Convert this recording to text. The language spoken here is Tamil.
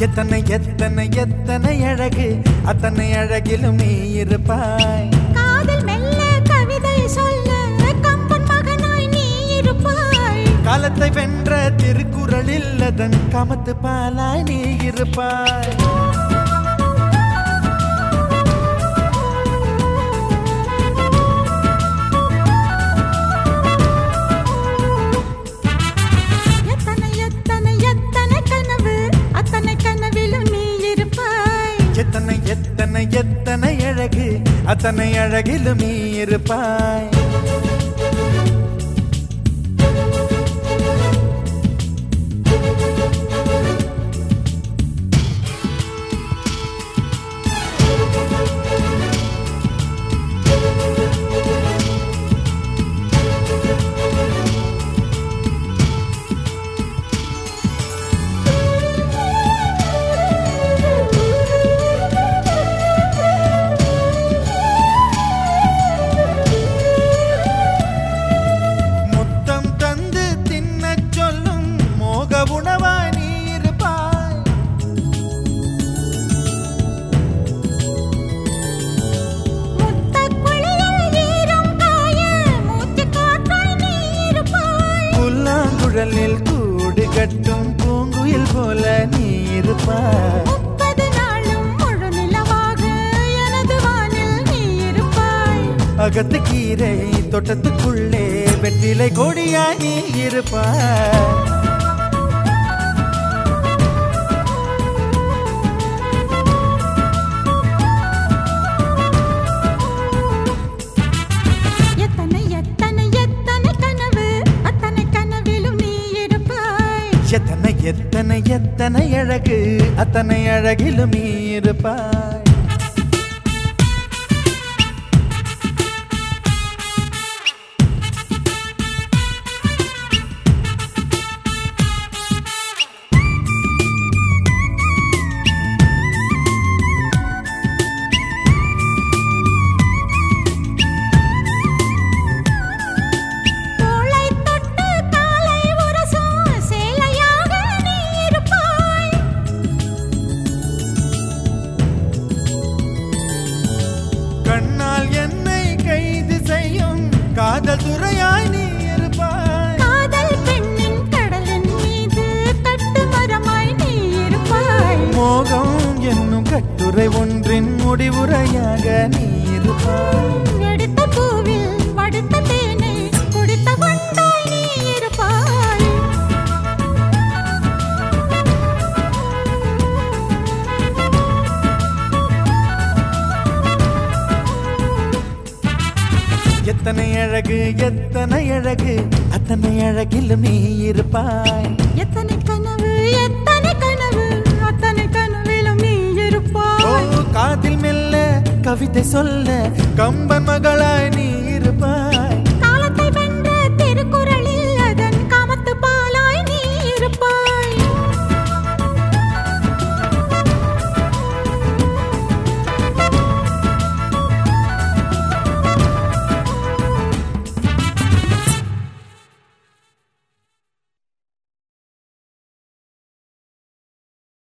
எத்தனை எத்தனை எத்தனை அழகு அத்தனை அழகிலும் நீ இருப்பாய் காதல் மெல்ல கவிதை சொல்ல கம்பன் மகனாய் நீ இருப்பாய் காலத்தை வென்ற திருக்குறளில் அதன் கமத்து பாலாய் நீ இருப்பாய் எத்தனை எத்தனை எத்தனை கனவு அத்தனை கனவிலும் நீ இருப்பாய் எத்தனை எத்தனை எத்தனை அழகு அத்தனை அழகிலும் நீ இருப்பாய் முத்தம் தந்து தின்னச் சொல்லும் மோக உணவாய் நீ இருப்பாய் முத்தக் குளியல் ஈரம் காய மூச்சுக் காற்றாய் நீ இருப்பாய் புல்லாங்குழலில் கூடு கட்டும் பூங்குயில் போல நீ இருப்பாய் முப்பது நாளும் முழு நிலவாக எனது வானில் நீ இருப்பாய் அகத்து கீரை தோட்டத்துக்குள்ளே வெற்றிலை கொடியாய் நீ இருப்பாய் எத்தனை எத்தனை எத்தனை கனவு அத்தனை கனவிலும் நீ இருப்பாய் எத்தனை எத்தனை எத்தனை அழகு அத்தனை அழகிலும் நீ இருப்பாய் தோளை தொட்டு காலை உரசும் சேலையாக நீ இருப்பாய் கண்ணால் என்னை கைது செய்யும் காதல் துறையாய் நீ இருப்பாய் காதல் பெண்ணின் கடலின் மீது கட்டுமரமாய் நீ இருப்பாய் மோகம் என்னும் கட்டுரை ஒன்றின் முடிவுரையாக நீ இருப்பாய் எடுத்த பூவில் வடுத்த தேனை குடித்த வண்டாய் நீ இருப்பாய் எத்தனை அழகு எத்தனை அழகு அத்தனை அழகிலும் நீ இருப்பாய் எத்தனை கனவு எத்தனை கனவு அத்தனை கனவிலும் நீ ஓ இருப்பாய் காதில் மெல்ல கவிதை சொல்ல கம்பன் மகளாய் நீ இருப்பாய்